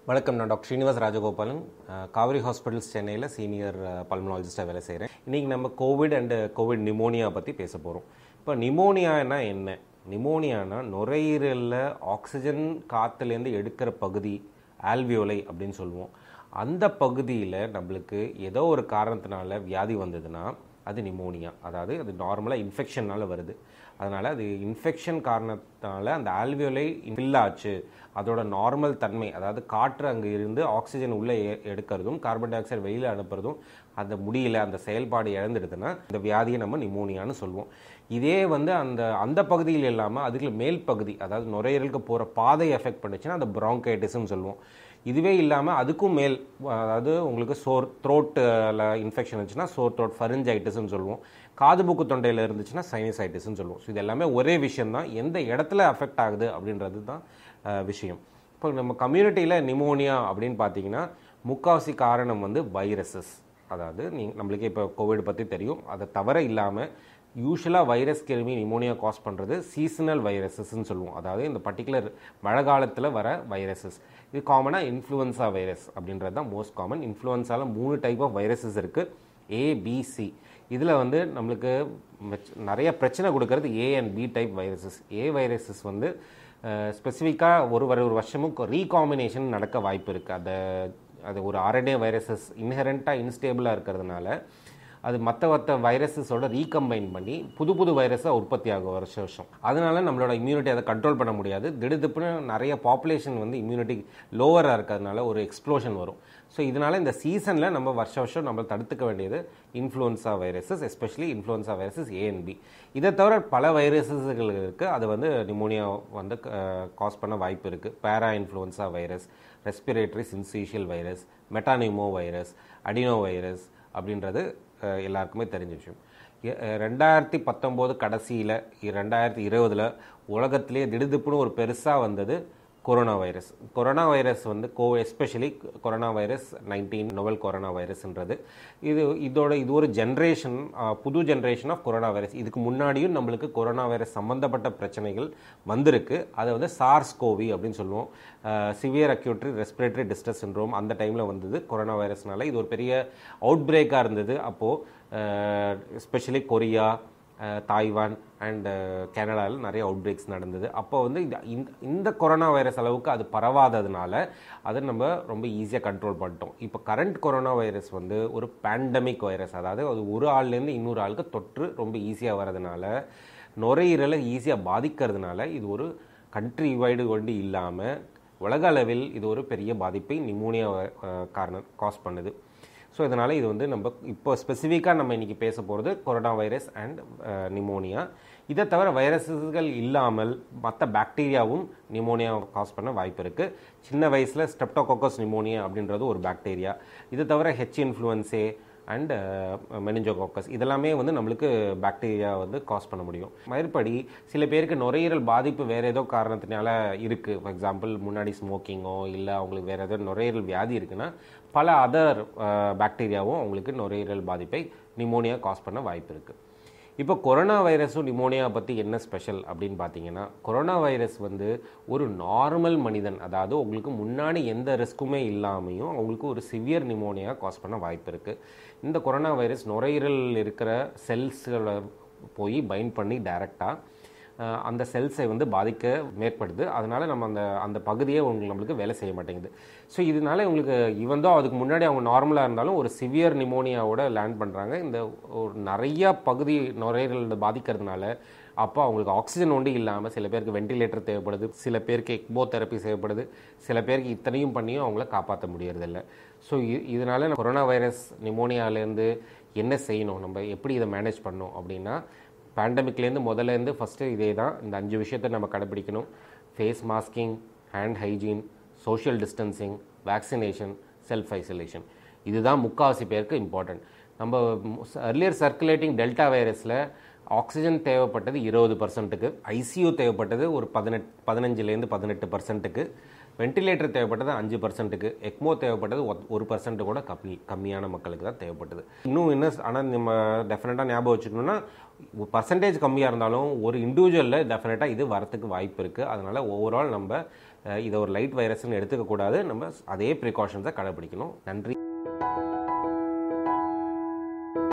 வணக்கம் நான் doctor Srinivas Rajagopalan uh, Kaveri hospitals சென்னையில் சீனியர் பல்மனாலஜிஸ்டாக வேலை செய்கிறேன் இன்றைக்கி நம்ம கோவிட் அண்டு கோவிட் நிமோனியா பற்றி பேச போகிறோம் இப்போ நிமோனியானா என்ன நிமோனியானா நுரையீரலில் ஆக்சிஜன் காற்றுலேருந்து எடுக்கிற பகுதி ஆல்வியோலை அப்படின்னு சொல்லுவோம் அந்த பகுதியில் நம்மளுக்கு ஏதோ ஒரு காரணத்தினால வியாதி வந்ததுன்னா அது நிமோனியா அதாவது அது நார்மலாக இன்ஃபெக்ஷனால் வருது அதனால் அது இன்ஃபெக்ஷன் காரணத்தினால அந்த ஆல்வியோலை ஃபில் ஆச்சு அதோட நார்மல் தன்மை அதாவது காற்று அங்கே இருந்து ஆக்சிஜன் உள்ளே எ- எடுக்கிறதும் கார்பன் டை ஆக்சைடு வெளியில் அனுப்புறதும் அந்த முடியல அந்த செயல்பாடு இழந்துடுதுன்னா இந்த வியாதியை நம்ம நிமோனியான்னு சொல்லுவோம் இதே வந்து அந்த அந்த பகுதியில் இல்லாமல் அதுக்கு மேல் பகுதி அதாவது நுரையீரலுக்கு போகிற பாதை எஃபெக்ட் பண்ணுச்சுன்னா அந்த ப்ராங்கைட்டிஸ்னு சொல்லுவோம் இதுவே இல்லாமல் அதுக்கும் மேல் அதாவது உங்களுக்கு சோர் த்ரோட்டில் இன்ஃபெக்ஷன் இருந்துச்சுன்னா சோர் த்ரோட் ஃபரிஞ்சைட்டிஸ்னு சொல்லுவோம் காது மூக்கு தொண்டையில் இருந்துச்சுன்னா சைனசைட்டிஸ்னு சொல்லுவோம் ஸோ இது எல்லாமே ஒரே விஷயம் தான் எந்த இடத்துல அஃபெக்ட் ஆகுது அப்படின்றது தான் அஹ், விஷயம் இப்போ நம்ம கம்யூனிட்டியில் நிமோனியா அப்படின்னு பார்த்தீங்கன்னா முக்காவாசி காரணம் வந்து வைரஸஸ் அதாவது நீ நம்மளுக்கே இப்போ கோவிட் பற்றி தெரியும் அதை தவிர இல்லாமல் யூஸ்வலாக வைரஸ் கிருமி நிமோனியா காஸ் பண்ணுறது சீசனல் வைரஸஸ்ன்னு சொல்லுவோம் அதாவது இந்த பர்டிகுலர் மழை காலத்தில் வர வைரஸஸ் இது காமனாக இன்ஃப்ளூயன்ஸா வைரஸ் அப்படின்றது தான் மோஸ்ட் காமன் இன்ஃப்ளூயன்ஸால மூணு டைப் ஆஃப் வைரஸஸ் இருக்குது ஏபிசி இதில் வந்து நம்மளுக்கு மெச்ச- நிறைய பிரச்சனை கொடுக்கறது A and B type viruses A viruses வந்து ஸ்பெசிஃபிக்காக ஒரு ஒரு ஒரு வருஷமும் ரீகாம்பினேஷன் நடக்க வாய்ப்பு இருக்குது அதை அது ஒரு ஆர்என்ஏ வைரஸஸ் இன்ஹெரண்ட்டாக இன்ஸ்டேபிளாக இருக்கிறதுனால அது மற்ற மற்ற வைரஸஸோட ரீகம்பைன் பண்ணி புது புது வைரஸாக உற்பத்தி ஆகும் வருஷம் வருஷம் அதனால நம்மளோட இம்யூனிட்டி அதை கண்ட்ரோல் பண்ண முடியாது திடுதிப்புன்னு நிறைய பாப்புலேஷன் வந்து இம்யூனிட்டி லோவராக இருக்கிறதுனால ஒரு எக்ஸ்ப்ளோஷன் வரும் ஸோ இதனால இந்த சீசனில் நம்ம வருஷ வருஷம் நம்ம தடுத்துக்க வேண்டியது influenza viruses especially influenza viruses A and B இதை தவிர பல வைரஸஸ்கள் இருக்குது அது வந்து நிமோனியா வந்து காஸ் பண்ண வாய்ப்பு இருக்குது parainfluenza virus respiratory syncytial virus metapneumovirus adenovirus அப்படின்றது அஹ், எல்லாருக்குமே தெரிஞ்ச விஷயம் எ- அஹ், ரெண்டாயிரத்தி பத்தொம்போது கடைசியில் ரெண்டாயிரத்தி இருபதில் உலகத்திலே திடுதிப்புன்னு ஒரு பெருசாக வந்தது கொரோனா வைரஸ் கொரோனா வைரஸ் வந்து கோ especially corona virus nineteen novel corona வைரஸ்ன்றது இது இதோட இது ஒரு ஜென்ரேஷன் புது ஜென்ரேஷன் ஆஃப் கொரோனா வைரஸ் இதுக்கு முன்னாடியும் நம்மளுக்கு கொரோனா வைரஸ் சம்மந்தப்பட்ட பிரச்சனைகள் வந்திருக்கு அதை வந்து சார்ஸ் கோவி அப்படின்னு சொல்லுவோம் severe acute respiratory distress syndrome அந்த டைமில் வந்தது கொரோனா வைரஸ்னால இது ஒரு பெரிய அவுட் பிரேக்காக இருந்தது அப்போது especially Korea uh, Taiwan and கனடாவில் நிறைய அவுட் பிரேக்ஸ் நடந்தது அப்போ வந்து இந்த- இந்த இந்த கொரோனா வைரஸ் அளவுக்கு அது பரவாததுனால அதை நம்ம ரொம்ப ஈஸியாக கண்ட்ரோல் பண்ணிட்டோம் இப்போ கரண்ட் கொரோனா வைரஸ் வந்து ஒரு பேண்டமிக் வைரஸ் அதாவது அது ஒரு ஆள்லேருந்து இன்னொரு ஆளுக்கு தொற்று ரொம்ப ஈஸியாக வரதுனால நுரையீரலை ஈஸியாக பாதிக்கிறதுனால இது ஒரு கண்ட்ரி வைடு கொண்டு இல்லாமல் உலக அளவில் இது ஒரு பெரிய பாதிப்பை நிமோனியா காரணம் காஸ் பண்ணுது ஸோ இதனால் இது வந்து நம்ம இப்போ ஸ்பெசிஃபிக்காக நம்ம இன்றைக்கி பேச போகிறது கொரோனா வைரஸ் அண்ட் நிமோனியா இதை தவிர வைரஸஸ்கள் இல்லாமல் மற்ற பாக்டீரியாவும் நிமோனியா காஸ் பண்ண வாய்ப்பு இருக்குது சின்ன வயசில் ஸ்டெப்டோகோக்கஸ் நிமோனியா அப்படின்றது ஒரு பாக்டீரியா இது தவிர ஹெச் இன்ஃப்ளூயன்ஸே அண்ட் மெனிஞ்சோகாக்கஸ் இதெல்லாமே வந்து நம்மளுக்கு பாக்டீரியா வந்து காஸ் பண்ண முடியும் மறுபடி சில பேருக்கு நுரையீரல் பாதிப்பு வேறு ஏதோ காரணத்தினால இருக்குது ஃபார் எக்ஸாம்பிள் முன்னாடி ஸ்மோக்கிங்கோ இல்லை அவங்களுக்கு வேறு ஏதோ நுரையீரல் வியாதி இருக்குன்னா பல அதர் பாக்டீரியாவும் அவங்களுக்கு நுரையீரல் பாதிப்பை நிமோனியா காஸ் பண்ண வாய்ப்பு இருக்குது இப்போ கொரோனா வைரஸும் நிமோனியா பற்றி என்ன ஸ்பெஷல் அப்படின்னு பார்த்தீங்கன்னா கொரோனா வைரஸ் வந்து ஒரு நார்மல் மனிதன் அதாவது உங்களுக்கு முன்னாடி எந்த ரிஸ்க்குமே இல்லாமையும் அவங்களுக்கு ஒரு சிவியர் நிமோனியா காஸ் பண்ண வாய்ப்பு இருக்குது இந்த கொரோனா வைரஸ் நுரையீரலில் இருக்கிற செல்ஸ்களை போய் பைண்ட் பண்ணி டைரெக்டாக அஹ் அந்த செல்ஸை வந்து பாதிக்க மேற்படுது அதனால நம்ம அந்த அந்த பகுதியே உங்களுக்கு நம்மளுக்கு வேலை செய்ய மாட்டேங்குது ஸோ இதனால உங்களுக்கு இவந்தோ அதுக்கு முன்னாடி அவங்க நார்மலாக இருந்தாலும் ஒரு சிவியர் நிமோனியாவோட லேண்ட் பண்ணுறாங்க இந்த ஒரு நிறைய பகுதி நுரையீரல் பாதிக்கிறதுனால அப்போ அவங்களுக்கு ஆக்சிஜன் ஒன்று இல்லாமல் சில பேருக்கு வெண்டிலேட்டர் தேவைப்படுது சில பேருக்கு எக்போ தெரப்பி தேவைப்படுது சில பேருக்கு இத்தனையும் பண்ணியும் அவங்கள காப்பாற்ற முடியறதில்ல ஸோ இதனால கொரோனா வைரஸ் நிமோனியாலேருந்து என்ன செய்யணும் நம்ம எப்படி இதை மேனேஜ் பண்ணணும் அப்படின்னா பேண்டமிக்லேருந்து முதல்லேருந்து ஃபஸ்ட்டு இதே தான் இந்த அஞ்சு விஷயத்தை நம்ம கடைப்பிடிக்கணும் face masking hand hygiene social distancing vaccination self isolation இதுதான் முக்காவாசி பேருக்கு இம்பார்ட்டன்ட் நம்ம அர்லியர் சர்க்குலேட்டிங் டெல்டா வைரஸில் ஆக்சிஜன் தேவைப்பட்டது இருபது பர்சன்ட்டுக்கு ஐசியூ தேவைப்பட்டது ஒரு பதினெட் பதினஞ்சுலேருந்து பதினெட்டு பர்சன்ட்டுக்கு வென்டிலேட்டர் தேவைப்பட்டது அஞ்சு பர்சன்ட்டுக்கு எக்மோ தேவைப்பட்டது ஒத்- ஒரு பர்சன்ட் கூட கம்மி கம்மியான மக்களுக்கு தான் தேவைப்பட்டது இன்னும் என்ன ஆனால் நம்ம டெஃபினட்டாக ஞாபகம் வச்சுக்கணும்னா பர்சன்டேஜ் கம்மியாக இருந்தாலும் ஒரு இண்டிவிஜுவலில் டெஃபினட்டாக இது வரத்துக்கு வாய்ப்பு இருக்குது அதனால் ஓவரால் நம்ம அஹ், இதை ஒரு லைட் வைரஸ்னு எடுத்துக்கக்கூடாது நம்ம அதே ப்ரிகாஷன்ஸை கடைபிடிக்கணும் நன்றி